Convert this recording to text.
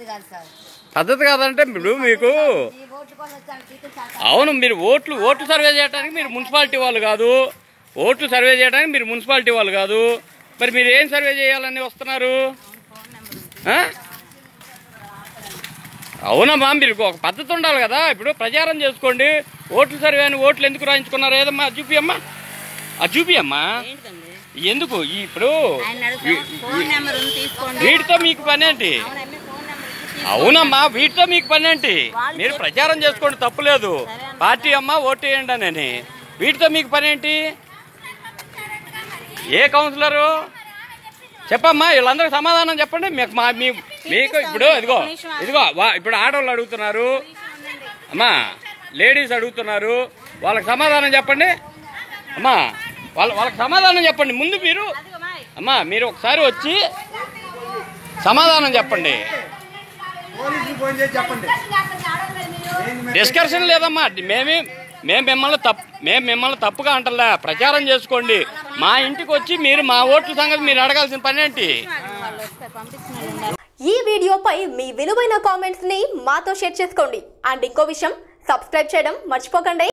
పద్ధతి కాదు సార్ పద్ధతి కాదంటే ఇప్పుడు మీకు ఈ ఓట్ల కోసం వచ్చాను టీచర్ సార్ అవును మీరు ఓట్లు ఓట్లు సర్వే చేయడానికి మీరు మున్సిపాలిటీ వాళ్ళు కాదు ఓట్లు సర్వే చేయడానికి మీరు మున్సిపాలిటీ వాళ్ళు కాదు మరి మీరు ఏం సర్వే చేయాలని వస్తున్నారు ఆ? అవునమ్మా మీరు ఒక పద్ధతి ఉండాలి కదా ఇప్పుడు ప్రచారం చేసుకోండి ఓట్లు సర్వే అని ఓట్లు ఎందుకు రాయించుకున్నారు ఏదమ్మా అది చూపియమ్మా అది చూపియమ్మా ఏంటిదండి ఎందుకు ఈ ఇప్పుడు ఆయన అడుగుతాం ఫోన్ నెంబర్ ఉంది తీసుకోండి వీటితో మీకు పని ఏంటి అవునమ్మ ఫోన్ నెంబర్ ఇచ్చి తీసుకోండి. అవునమ్మా వీటితో మీకు పని ఏంటి మీరు ప్రచారం చేసుకోండి తప్పులేదు పార్టీ అమ్మా ఓటు వేయండి అని వీటితో మీకు పని ఏంటి ఏ కౌన్సిలరు చెప్పమ్మా వీళ్ళందరికీ సమాధానం చెప్పండి మీకు మా మీ మీకు ఇప్పుడు ఇదిగో ఇదిగో వా- ఇప్పుడు ఆడవాళ్ళు అడుగుతున్నారు అమ్మా లేడీస్ అడుగుతున్నారు వాళ్ళకి సమాధానం చెప్పండి అమ్మా వాళ్ళ వాళ్ళకి సమాధానం చెప్పండి ముందు మీరు అమ్మా మీరు ఒకసారి వచ్చి సమాధానం చెప్పండి పోలీసులు ఫోన్ చేసి చెప్పండి ఏంది మరి? డిస్కషన్ లేదమ్మా మేమే మేము మిమ్మల్ని తప్పు మేము మిమ్మల్ని తప్పుగా అంటలే ప్రచారం చేసుకోండి మా ఇంటికి వచ్చి మీరు మా ఓట్ల సంగతి మీరు అడగాల్సిన పని ఏంటి వాళ్ళు వస్తే పంపించిన వాళ్ళు ఉన్నారు. ఈ వీడియోపై మీ విలువైన కామెంట్స్ ని మాతో షేర్ చేసుకోండి అండ్ ఇంకో విషయం సబ్స్క్రైబ్ చేయడం మర్చిపోకండి